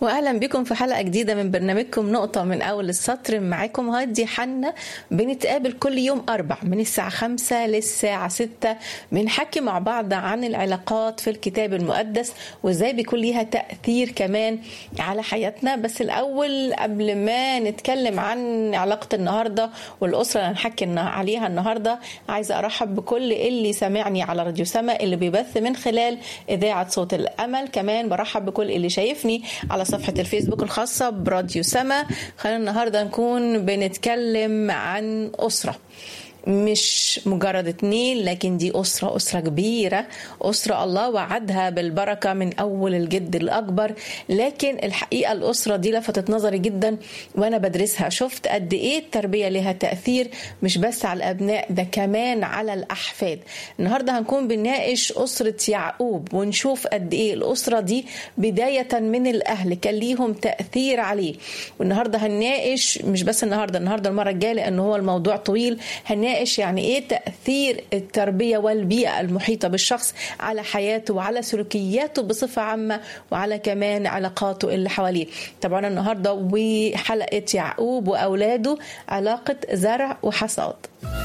واهلا بكم في حلقه جديده من برنامجكم نقطه من اول السطر معاكم هادي حنا بنتقابل كل يوم اربع من الساعه خمسة للساعه ستة بنحكي مع بعض عن العلاقات في الكتاب المقدس وازاي بيكون ليها تاثير كمان على حياتنا بس الاول قبل ما نتكلم عن علاقه النهارده والاسره اللي هنحكي عليها النهارده عايزه ارحب بكل اللي سامعني على راديو سما اللي بيبث من خلال اذاعه صوت الامل كمان برحب بكل اللي شايفني على صفحة الفيسبوك الخاصة براديو سما خلينا النهاردة نكون بنتكلم عن أسرة مش مجرد اتنين لكن دي أسرة أسرة كبيرة أسرة الله وعدها بالبركة من أول الجد الأكبر لكن الحقيقة الأسرة دي لفتت نظري جدا وأنا بدرسها شفت قد إيه التربية لها تأثير مش بس على الأبناء ده كمان على الأحفاد النهاردة هنكون بنناقش أسرة يعقوب ونشوف قد إيه الأسرة دي بداية من الأهل كان ليهم تأثير عليه والنهاردة هنناقش مش بس النهاردة النهاردة المرة الجاية لأن هو الموضوع طويل هنناقش نناقش يعني ايه تاثير التربيه والبيئه المحيطه بالشخص على حياته وعلى سلوكياته بصفه عامه وعلى كمان علاقاته اللي حواليه طبعا النهارده وحلقه يعقوب واولاده علاقه زرع وحصاد